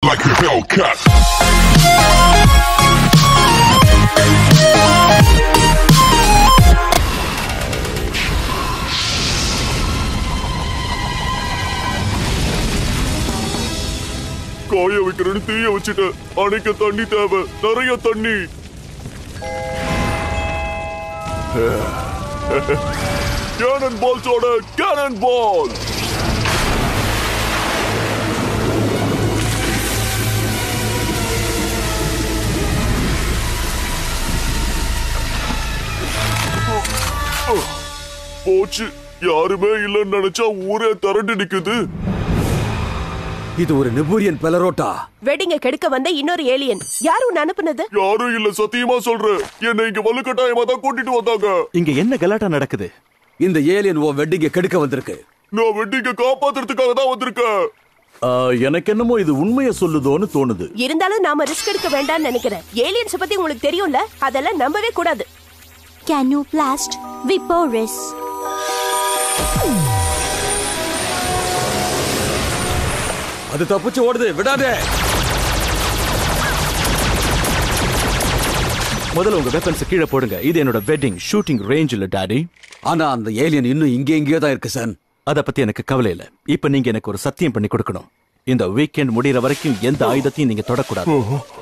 like a Hellcat. காய வைக்கிறேன்னு தீய வச்சுட்டேன் அணைக்க தண்ணி தேவை நிறைய தண்ணி கேனன் பால்ஸோட கேனன் பால் போச்சு யாருமே இல்லைன்னு நினைச்சா ஊரே திரண்டு நிக்குது இது ஒரு நெபூரியன் பெலரோட்டா வெட்டிங்க கெடுக்க வந்த இன்னொரு ஏலியன் யார் உன்னை அனுப்புனது யாரும் இல்ல சத்தியமா சொல்றேன் என்னை இங்க வலுக்கட்டாயமா தான் கூட்டிட்டு வந்தாங்க இங்க என்ன கலாட்டா நடக்குது இந்த ஏலியன் உன் வெட்டிங்க கெடுக்க வந்திருக்கு நான் வெட்டிங்க காப்பாத்துறதுக்காக தான் வந்திருக்கேன் ஆ, எனக்கு என்னமோ இது உண்மையை சொல்லுதோன்னு தோணுது இருந்தாலும் நாம ரிஸ்க் எடுக்க வேண்டாம்னு நினைக்கிறேன் ஏலியன்ஸ் பத்தி உங்களுக்கு தெரியும்ல அதெல்லாம் நம்பவே கூடாது Canoplast Viporis. அது தப்பிச்சு ஓடுது விடாதே முதல்ல உங்க வெப்பன்ஸ் கீழே போடுங்க இது என்னோட வெட்டிங் ஷூட்டிங் ரேஞ்ச் இல்ல டாடி ஆனா அந்த ஏலியன் இன்னும் இங்கே எங்கேயோ தான் இருக்கு சன் அத பத்தி எனக்கு கவலை இல்ல இப்ப நீங்க எனக்கு ஒரு சத்தியம் பண்ணி கொடுக்கணும் இந்த வீக்கெண்ட் முடியற வரைக்கும் எந்த ஆயுதத்தையும் நீங்க தொடக்கூடாது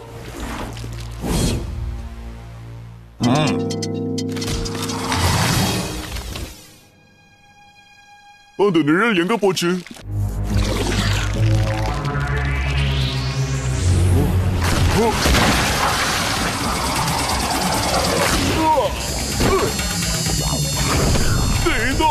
அந்த நிழல் எங்க போச்சு இதோ.